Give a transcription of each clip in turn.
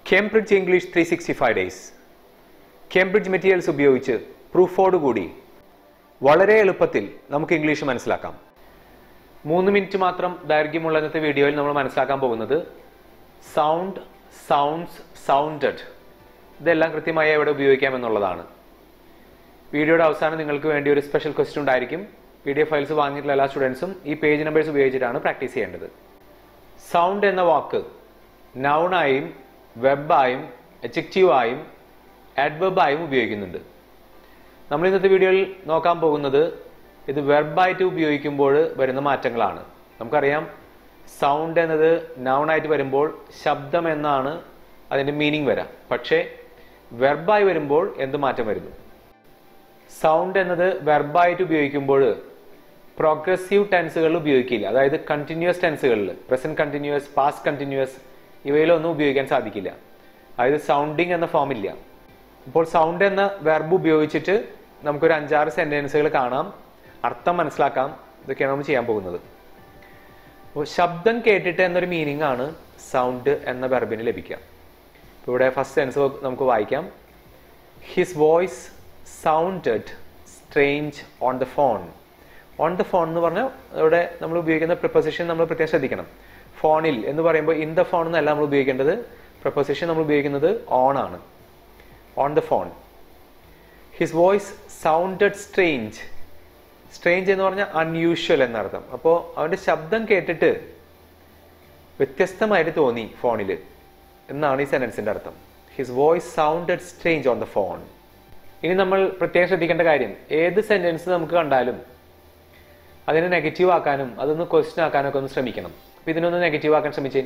Cambridge English three sixty five days Cambridge materials ഉപയോഗിച്ച് പ്രൂഫോടുകൂടി വളരെ എളുപ്പത്തിൽ നമുക്ക് ഇംഗ്ലീഷ് മനസ്സിലാക്കാം മൂന്ന് മിനിറ്റ് മാത്രം ദൈർഘ്യമുള്ള ഇന്നത്തെ വീഡിയോയിൽ നമ്മൾ മനസ്സിലാക്കാൻ പോകുന്നത് സൗണ്ട് സൗണ്ട്സ് സൗണ്ടഡ് ഇതെല്ലാം കൃത്യമായി എവിടെ ഉപയോഗിക്കാമെന്നുള്ളതാണ് വീഡിയോയുടെ അവസാനം നിങ്ങൾക്ക് വേണ്ടി ഒരു സ്പെഷ്യൽ ക്വസ്റ്റ്യൻ ഉണ്ടായിരിക്കും പി ഡി എഫ് ഫയൽസ് വാങ്ങിയിട്ടുള്ള എല്ലാ സ്റ്റുഡൻസും ഈ പേജ് നമ്പേഴ്സ് ഉപയോഗിച്ചിട്ടാണ് പ്രാക്ടീസ് ചെയ്യേണ്ടത് സൗണ്ട് എന്ന വാക്ക് നൗണായും വെബായും എജക്റ്റീവായും ആഡ്വെബായും ഉപയോഗിക്കുന്നുണ്ട് നമ്മൾ ഇന്നത്തെ വീഡിയോയിൽ നോക്കാൻ പോകുന്നത് ഇത് വെർബായിട്ട് ഉപയോഗിക്കുമ്പോൾ വരുന്ന മാറ്റങ്ങളാണ് നമുക്കറിയാം സൗണ്ട് എന്നത് നൗണായിട്ട് വരുമ്പോൾ ശബ്ദം എന്നാണ് അതിൻ്റെ മീനിങ് വരാം പക്ഷേ വെർബായി വരുമ്പോൾ എന്ത് മാറ്റം വരുന്നു സൗണ്ട് എന്നത് വെർബായിട്ട് ഉപയോഗിക്കുമ്പോൾ പ്രോഗ്രസീവ് ടെൻസുകളിൽ ഉപയോഗിക്കില്ല അതായത് കണ്ടിന്യൂസ് ടെൻസുകളിൽ പ്രസന്റ് കണ്ടിന്യൂസ് പാസ്റ്റ് കണ്ടിന്യൂസ് ഇവയിലൊന്നും ഉപയോഗിക്കാൻ സാധിക്കില്ല അതായത് സൗണ്ടിങ് എന്ന ഫോം ഇല്ല ഇപ്പോൾ സൗണ്ട് എന്ന വെർബ് ഉപയോഗിച്ചിട്ട് നമുക്കൊരു അഞ്ചാറ് സെന്റൻസുകൾ കാണാം അർത്ഥം മനസ്സിലാക്കാം ഇതൊക്കെയാണ് നമ്മൾ ചെയ്യാൻ പോകുന്നത് അപ്പോൾ ശബ്ദം കേട്ടിട്ട് എന്നൊരു മീനിങ് ആണ് സൗണ്ട് എന്ന വെർബിന് ലഭിക്കുക ഇപ്പോൾ ഇവിടെ ഫസ്റ്റ് സെൻസ് നമുക്ക് വായിക്കാം his voice sounded strange on the phone on the phone എന്ന് പറഞ്ഞാൽ ഇവിടെ നമ്മൾ ഉപയോഗിക്കുന്ന പ്രപ്പോസിഷൻ നമ്മൾ പ്രത്യേകം ശ്രദ്ധിക്കണം ഫോണിൽ എന്ന് പറയുമ്പോൾ ഇൻ ദ ഫോൺ എന്നല്ല നമ്മൾ ഉപയോഗിക്കേണ്ടത് പ്രപ്പോസിഷൻ നമ്മൾ ഉപയോഗിക്കുന്നത് ഓൺ ആണ് on the phone his voice sounded strange strange എന്ന് പറഞ്ഞാൽ അൺയൂഷ്വൽ എന്നർത്ഥം അപ്പോൾ അവൻ്റെ ശബ്ദം കേട്ടിട്ട് വ്യത്യസ്തമായിട്ട് തോന്നി ഫോണിൽ എന്നാണ് ഈ സെൻറ്റൻസിൻ്റെ അർത്ഥം his voice sounded strange on the phone ഇനി നമ്മൾ പ്രത്യേകം ശ്രദ്ധിക്കേണ്ട കാര്യം ഏത് സെൻറ്റൻസ് നമുക്ക് കണ്ടാലും അതിനെ നെഗറ്റീവ് ആക്കാനും അതൊന്ന് ക്വസ്റ്റ്യൻ ആക്കാനും ഒക്കെ ഒന്ന് ശ്രമിക്കണം അപ്പം ഇതിനൊന്ന് നെഗറ്റീവ് ആക്കാൻ ശ്രമിച്ചേ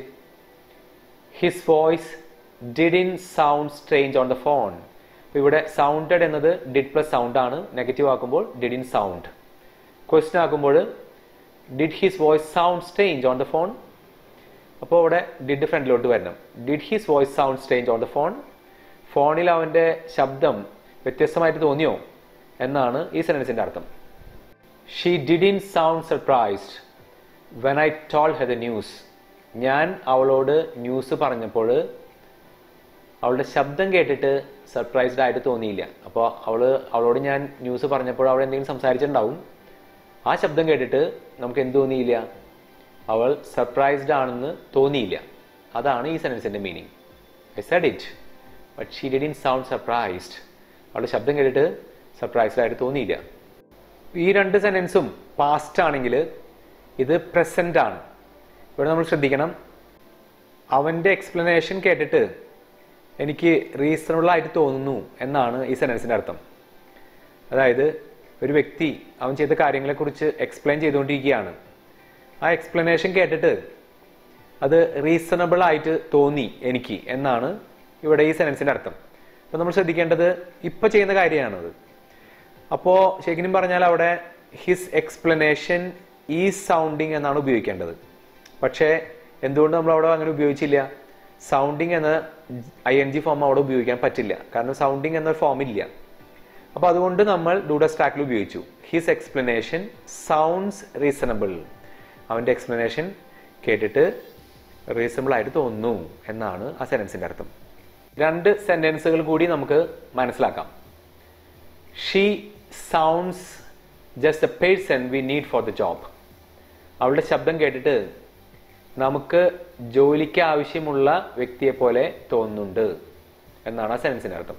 his voice did in sound strange on the phone അപ്പോൾ ഇവിടെ സൗണ്ടഡ് എന്നത് ഡിഡ് പ്ലസ് സൗണ്ട് ആണ് നെഗറ്റീവ് ആക്കുമ്പോൾ ഡിഡ് ഇൻ സൗണ്ട് ക്വസ്റ്റ്യൻ ആക്കുമ്പോൾ did his voice sound strange on the phone അപ്പോൾ ഇവിടെ ഡിഡ് ഫ്രണ്ടിലോട്ട് വരണം did his voice sound strange on the phone ഫോണിൽ അവൻ്റെ ശബ്ദം വ്യത്യസ്തമായിട്ട് തോന്നിയോ എന്നാണ് ഈ സെൻറ്റൻസിൻ്റെ അർത്ഥം she did in sound surprised when I told her the news ഞാൻ അവളോട് ന്യൂസ് പറഞ്ഞപ്പോൾ അവളുടെ ശബ്ദം കേട്ടിട്ട് സർപ്രൈസ്ഡ് ആയിട്ട് തോന്നിയില്ല അപ്പോൾ അവൾ അവളോട് ഞാൻ ന്യൂസ് പറഞ്ഞപ്പോൾ അവൾ എന്തെങ്കിലും സംസാരിച്ചിട്ടുണ്ടാവും ആ ശബ്ദം കേട്ടിട്ട് നമുക്ക് എന്ത് തോന്നിയില്ല അവൾ സർപ്രൈസ്ഡ് ആണെന്ന് തോന്നിയില്ല അതാണ് ഈ സെൻറ്റൻസിൻ്റെ meaning I said it but she did in sound surprised അവളുടെ ശബ്ദം കേട്ടിട്ട് സർപ്രൈസ്ഡ് ആയിട്ട് തോന്നിയില്ല ഈ രണ്ട് സെൻറ്റൻസും പാസ്റ്റ് ആണെങ്കിൽ ഇത് പ്രസൻ്റ് ആണ് ഇവിടെ നമ്മൾ ശ്രദ്ധിക്കണം അവൻ്റെ എക്സ്പ്ലനേഷൻ കേട്ടിട്ട് എനിക്ക് റീസണബിൾ ആയിട്ട് തോന്നുന്നു എന്നാണ് ഈ സെൻറ്റൻസിൻ്റെ അർത്ഥം അതായത് ഒരു വ്യക്തി അവൻ ചെയ്ത കാര്യങ്ങളെക്കുറിച്ച് എക്സ്പ്ലെയിൻ ചെയ്തുകൊണ്ടിരിക്കുകയാണ് ആ എക്സ്പ്ലനേഷൻ കേട്ടിട്ട് അത് റീസണബിൾ ആയിട്ട് തോന്നി എനിക്ക് എന്നാണ് ഇവിടെ ഈ സെൻറ്റൻസിൻ്റെ അർത്ഥം അപ്പോൾ നമ്മൾ ശ്രദ്ധിക്കേണ്ടത് ഇപ്പോൾ ചെയ്യുന്ന കാര്യമാണത് അപ്പോൾ ശരിക്കും പറഞ്ഞാൽ അവിടെ ഹിസ് എക്സ്പ്ലനേഷൻ ഈ സൗണ്ടിങ് എന്നാണ് ഉപയോഗിക്കേണ്ടത് പക്ഷേ എന്തുകൊണ്ട് നമ്മൾ അവിടെ അങ്ങനെ ഉപയോഗിച്ചില്ല സൗണ്ടിങ് എന്ന ഐ എൻ ജി ഫോം അവിടെ ഉപയോഗിക്കാൻ പറ്റില്ല കാരണം സൗണ്ടിങ് എന്ന ഫോം ഇല്ല അപ്പോൾ അതുകൊണ്ട് നമ്മൾ ഡൂഡ സ്റ്റാക്കിൽ ഉപയോഗിച്ചു ഹിസ് എക്സ്പ്ലനേഷൻ സൗണ്ട്സ് റീസണബിൾ അവൻ്റെ എക്സ്പ്ലനേഷൻ കേട്ടിട്ട് റീസണബിൾ ആയിട്ട് തോന്നുന്നു എന്നാണ് ആ സെൻറ്റൻസിൻ്റെ അർത്ഥം രണ്ട് സെൻറ്റൻസുകൾ കൂടി നമുക്ക് മനസ്സിലാക്കാം she sounds just a person we need for the job അവളുടെ ശബ്ദം കേട്ടിട്ട് നമുക്ക് ജോലിക്ക് ആവശ്യമുള്ള വ്യക്തിയെ പോലെ തോന്നുന്നുണ്ട് എന്നാണ് ആ സെൻസിൻ്റെ അർത്ഥം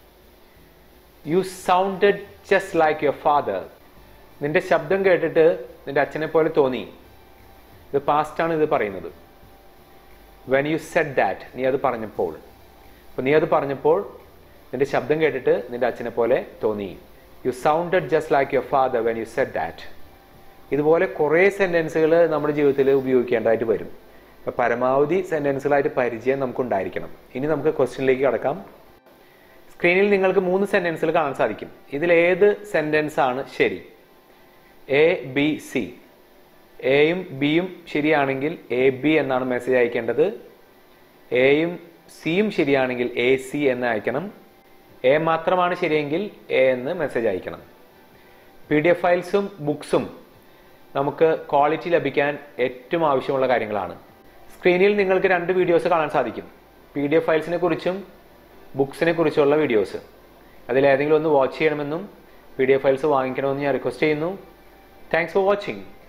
you sounded just like your father നിന്റെ ശബ്ദം കേട്ടിട്ട് നിന്റെ അച്ഛനെ പോലെ തോന്നി ഇത് പാസ്റ്റാണ് ഇത് പറയുന്നത് വെൻ യു സെഡ് ദാറ്റ് നീ അത് പറഞ്ഞപ്പോൾ അപ്പോൾ നീ അത് പറഞ്ഞപ്പോൾ നിന്റെ ശബ്ദം കേട്ടിട്ട് നിന്റെ അച്ഛനെ പോലെ തോന്നി you sounded just like your father when you said that ഇതുപോലെ കുറേ സെൻറ്റൻസുകൾ നമ്മുടെ ജീവിതത്തിൽ ഉപയോഗിക്കേണ്ടതായിട്ട് വരും അപ്പോൾ പരമാവധി സെൻറ്റൻസുകളായിട്ട് പരിചയം നമുക്കുണ്ടായിരിക്കണം ഇനി നമുക്ക് ക്വസ്റ്റ്യനിലേക്ക് കടക്കാം സ്ക്രീനിൽ നിങ്ങൾക്ക് മൂന്ന് സെൻറ്റൻസുകൾ കാണാൻ സാധിക്കും ഇതിലേത് സെൻറ്റൻസ് ആണ് ശരി എ ബി സി എയും ബിയും ശരിയാണെങ്കിൽ എ ബി എന്നാണ് മെസ്സേജ് അയക്കേണ്ടത് എയും സിയും ശരിയാണെങ്കിൽ എ സി എന്ന് അയക്കണം എ മാത്രമാണ് ശരിയെങ്കിൽ എ എന്ന് മെസ്സേജ് അയക്കണം പി ഡി എഫ് ഫയൽസും ബുക്സും നമുക്ക് ക്വാളിറ്റി ലഭിക്കാൻ ഏറ്റവും ആവശ്യമുള്ള കാര്യങ്ങളാണ് സ്ക്രീനിൽ നിങ്ങൾക്ക് രണ്ട് വീഡിയോസ് കാണാൻ സാധിക്കും പി ഡി എഫ് ഫയൽസിനെ കുറിച്ചും ബുക്സിനെ കുറിച്ചുള്ള വീഡിയോസ് അതിലേതെങ്കിലും ഒന്ന് വാച്ച് ചെയ്യണമെന്നും പി ഡി എഫ് ഫയൽസ് വാങ്ങിക്കണമെന്നും ഞാൻ റിക്വസ്റ്റ് ചെയ്യുന്നു താങ്ക്സ് ഫോർ വാച്ചിങ്